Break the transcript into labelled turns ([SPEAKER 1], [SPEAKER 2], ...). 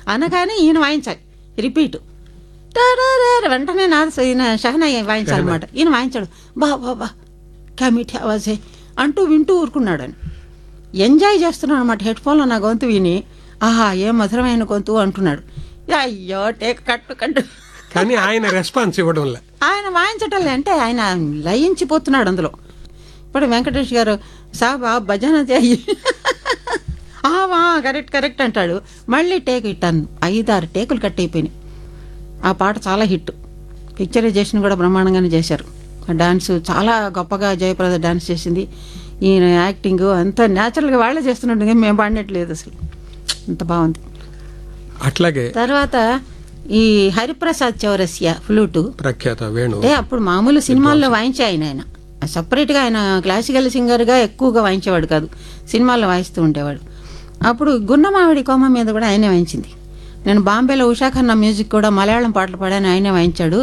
[SPEAKER 1] అనగానే ఈయన వాయించాలి రిపీట్ టరరర వెంటనే నా ఈయన షహనా వాయించాలన్నమాట ఈయన వాయించాడు బా బా బా క్యా మీఠీ ఆవాజే అంటూ వింటూ ఊరుకున్నాడు అని ఎంజాయ్ చేస్తున్నాడు అనమాట హెడ్ ఫోన్లో నా గొంతు విని ఆహా ఏ మధురమైన గొంతు అంటున్నాడు అయ్యో టేక్ కట్టు కట్టు
[SPEAKER 2] కానీ ఆయన రెస్పాన్స్ ఇవ్వడంలే
[SPEAKER 1] ఆయన వాయించటం అంటే ఆయన లయించిపోతున్నాడు అందులో ఇప్పుడు వెంకటేష్ గారు సాబా భజన చేయి వా కరెక్ట్ కరెక్ట్ అంటాడు మళ్ళీ టేక్ ఇట్టాను ఐదారు టేకులు కట్ అయిపోయినాయి ఆ పాట చాలా హిట్ పిక్చరైజేషన్ కూడా బ్రహ్మాండంగానే చేశారు ఆ డాన్స్ చాలా గొప్పగా జయప్రద డాన్స్ చేసింది ఈయన యాక్టింగ్ అంతా న్యాచురల్గా వాళ్ళే చేస్తున్నట్టు కానీ మేము పాడినట్లేదు అసలు అంత బాగుంది
[SPEAKER 2] అట్లాగే
[SPEAKER 1] తర్వాత ఈ హరిప్రసాద్ చౌరస్య ఫ్లూటు
[SPEAKER 2] ప్రఖ్యాత వేణు
[SPEAKER 1] అంటే అప్పుడు మామూలు సినిమాల్లో వాయించే ఆయన ఆయన సపరేట్గా ఆయన క్లాసికల్ సింగర్గా ఎక్కువగా వాయించేవాడు కాదు సినిమాల్లో వాయిస్తూ ఉండేవాడు అప్పుడు గున్నమావిడి కోమ మీద కూడా ఆయనే వాయించింది నేను బాంబేలో ఉషా ఖన్నా మ్యూజిక్ కూడా మలయాళం పాటలు పాడాను ఆయనే వాయించాడు